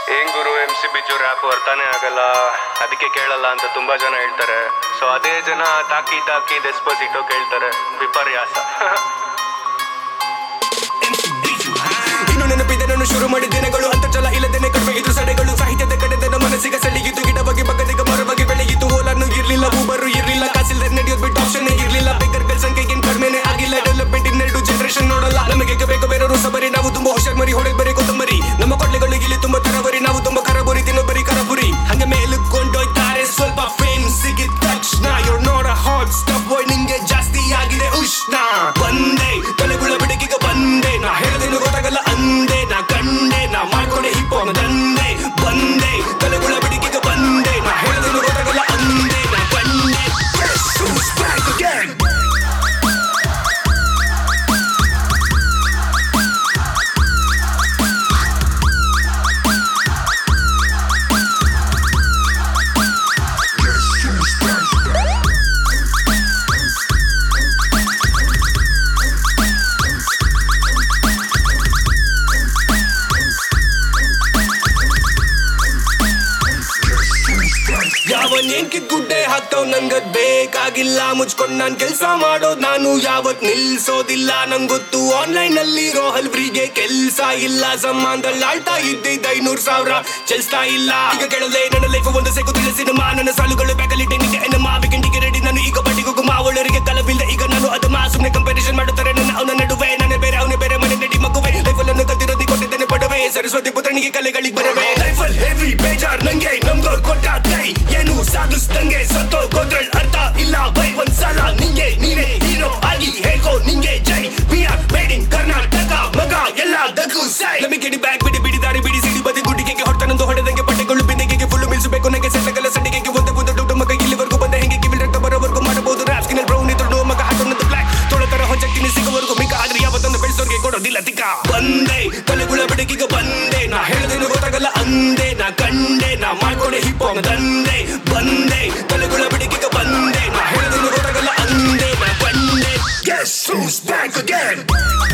ಏನ್ ಗುರು M C Biju rap ಅರ್ಥನೇ ಆಗಲ್ಲ ಅದಕ್ಕೆ ಕೇಳಲ್ಲ ಅಂತ ತುಂಬಾ ಜನ ಹೇಳ್ತಾರೆ ಸೊ ಅದೇ ಜನ ತಾಕಿ ತಾಕಿ ಡೆಸ್ಪೋಸಿಟೋ ಕೇಳ್ತಾರೆ ವಿಪರ್ಯಾಸ ಇನ್ನು ನೆನಪಿದೆ ನಾನು ಶುರು ಮಾಡಿದ ದಿನಗಳು ಅಂತರ್ಜಲ ಇಲ್ಲದೇನೆ ಕಡಿಮೆ ಇದು ಸಡೆಗಳು ಸಾಹಿತ್ಯದ ಕಡೆತನ ಮನಸ್ಸಿಗೆ ಸೆಳೆಯಿತು ಗಿಡ ಬಗ್ಗೆ ಬಗದಿಗ ಮರ ಬಗ್ಗೆ ಬೆಳೆಯಿತು ಓಲನ್ನು ಇರ್ಲಿಲ್ಲ ಊಬರು ಇರ್ಲಿಲ್ಲ ಕಾಸಿಲ್ದೆ ನಡೆಯೋದು ಬಿಟ್ಟು ಆಪ್ಷನ್ ಇರ್ಲಿಲ್ಲ ಬೇಕರ್ಗಳ ಸಂಖ್ಯೆ ಏನ್ ಕಡಿಮೆನೆ ಆಗಿಲ್ಲ ಡೆವಲಪ್ಮೆಂಟ್ ಇನ್ನೆರಡು ಜನರೇಷನ್ ನೋಡಲ್ಲ ನಮಗೆ ಬೇಕು ಬೇರೆ ಸಬರಿ ನಾವು ತುಂಬಾ ಹುಷಾರ್ ಮರಿ ಹೊಡೆದ್ ಬರೀ ಕೊತ್ತಂಬರಿ ನಮ್ಮ ಕೊಡ್ಲೆಗಳು ಇಲ್ಲಿ ತುಂಬಾ ತರಬರಿ ನಾವು ತುಂಬಾ ಕರಬುರಿ ತಿನ್ನೊಬ್ಬರಿ ಕರಬುರಿ ಹಂಗೆ ಮೇಲುಕೊಂಡೋಯ್ತಾರೆ ಸ್ವಲ್ಪ ಫೇಮ್ ಸಿಗಿದ ತಕ್ಷಣ you're not a hot stuff boy ನಿಂಗೆ ಜಾಸ್ತಿ ಆಗಿದೆ ಉಷ್ಣ ಬಂದೆ ತಲೆಗುಳ ಬಿಡಕಿಗ ಬಂದೆ ನಾ ಹೇಳ್ದೇನು ಗೊತ್ತಾಗಲ್ಲ ಅಂದೆ ನಾ ಕಂಡೆ ನಾ ಮಾಡ್ಕೊಂಡೆ ಹಿಪ್ ದಂದೆ ಬಂದೆ ತಲೆಗುಳ ಬಿಡಕಿಗ ಬಂದೆ ನಾ ಹೇಳ್ದೇನು ಗೊತ್ತಾಗಲ್ಲ ಅಂದೆ ನಾ ಕಂಡೆ Yes, who's back again? ಯಾವನೇನ್ಕೆ ಗುಡ್ಡೆ ಹಾಕ್ತಾವ್ ನಂಗದ್ ಬೇಕಾಗಿಲ್ಲ ಮುಚ್ಕೊಂಡ್ ನಾನ್ ಕೆಲ್ಸ ಮಾಡೋದ್ ನಾನು ಯಾವತ್ ನಿಲ್ಸೋದಿಲ್ಲ ನಂಗೊತ್ತು ಆನ್ಲೈನ್ ಅಲ್ಲಿ ಇರೋ ಹಲ್ಬ್ರಿಗೆ ಕೆಲ್ಸ ಇಲ್ಲ ಸಂಬಂಧದಲ್ಲಿ ಆಳ್ತಾ ಇದ್ದಿದ್ದ ಐನೂರ್ ಸಾವಿರ ಚಲ್ಸ್ತಾ ಇಲ್ಲ ಈಗ ಕೇಳಲೆ ನನ್ನ ಲೈಫ್ ಒಂದು ಸೆಕು ತಿಳಿಸಿ ನಮ್ಮ ನನ್ನ ಸಾಲುಗಳು ಬ್ಯಾಕಲಿಟಿ ನಿಂಗೆ ಎನ್ನ ಮಾವಿಗಂಡಿಗೆ ರೆಡಿ ನಾನು ಈಗ ಬಡ್ಡಿಗೂ ಮಾವಳರಿಗೆ ಕಲವಿಲ್ಲ ಈಗ ನಾನು ಅದು ಮಾ ಸುಮ್ನೆ ಕಂಪಾರಿಸನ್ ಮಾಡುತ್ತಾರೆ ನನ್ನ ಅವನ ನಡುವೆ ನಾನೇ ಬೇರೆ ಅವನೇ ಬೇರೆ ಮನೆ ನಡಿ ಮಗುವೆ ಲೈಫಲ್ಲಿ ಕಲ್ತಿರೋದಿ ಕೊಟ್ಟಿದ್ದೇನೆ ಪಡವೆ ಸರಸ್ವತಿ ಪುತ್ರನಿಗೆ ಕಲೆಗಳಿಗೆ ಬರವೆ ಲೈಫಲ್ ಹೆವಿ ಬೇಜಾರ್ ನಂಗೆ ನಮ್ಗೋರ್ ಕೊಟ್ಟ ಕೈ ಏನು ಸಾಧಿಸ್ದಂಗೆ ಸತ್ತೋ ಗೋದ್ರಳ್ ಅರ್ಥ ಇಲ್ಲ ಬೈ ಒಂದ್ಸಲ ನಿಂಗೆ ನೀನೇ ಹೀರೋ ಆಗಿ ಹೇಳ್ಕೋ ನಿಂಗೆ ಜೈ V R made in Karnataka ಮಗ ಎಲ್ಲ ದಕ್ಕು ಸೈ ನಮಗೆ ಬ್ಯಾಗ್ ಬಿಡಿ ಬಿಡಿ ದಾರಿ ಬಿಡಿ ಸಿಡಿ ಬದಿ ಗುಡಿಗೆ ಹೊರತನಂದು ಹೊಡೆದಂಗೆ ಬಟ್ಟೆಗಳು ಬಿಂದಿಗೆಗೆ ಫುಲ್ ಮಿಲ್ಸಬೇಕು ನನಗೆ ಸೆಟ್ಟಗಲ ಸಂಡಿಗೆಗೆ ಒಂದು ಒಂದು ದೊಡ್ಡ ಮಗ ಇಲ್ಲಿವರೆಗೂ ಬಂದ ಹೆಂಗೆ ಕಿವಿಲ್ ರಕ್ತ ಬರೋವರೆಗೂ ಮಾಡಬಹುದು ರಾಸ್ಕಿನಲ್ ಬ್ರೌನ್ ಇದ್ರು ಮಗ ಹಾಟೊಂದು ಬ್ಲಾಕ್ ತೊಳತರ ಹೊಂಚಕ್ಕಿನಿ ಸಿಗುವವರೆಗೂ ಮಿಕ ಆದ್ರೆ ಯಾವತ್ತೊಂದು ಬೆಳೆಸೋರ್ಗೆ ಕೊಡೋದಿಲ್ಲ ತಿಕ್ಕ ಬಂದೆ ತಲೆಗುಳ ಬೆಡಗಿಗ ಬಂದೆ ನಾ ಹೇಳ್ದೇನು ಗೊತ್ತಾಗಲ್ಲ ಅಂದೆ ನಾ ಕಂಡೆ ನಾ ಮಾಡ್ಕೊಂಡೆ ಹಿಪ್ ತಂದೆ ಬಂದೆ ತಲೆಗುಳ ಬೆಡಗಿಗ ಬಂದೆ ನಾ ಹೇಳ್ದೇನು ಗೊತ್ತಾಗಲ್ಲ ಅಂದೆ ನಾ ಕಂಡೆ Guess who's back again?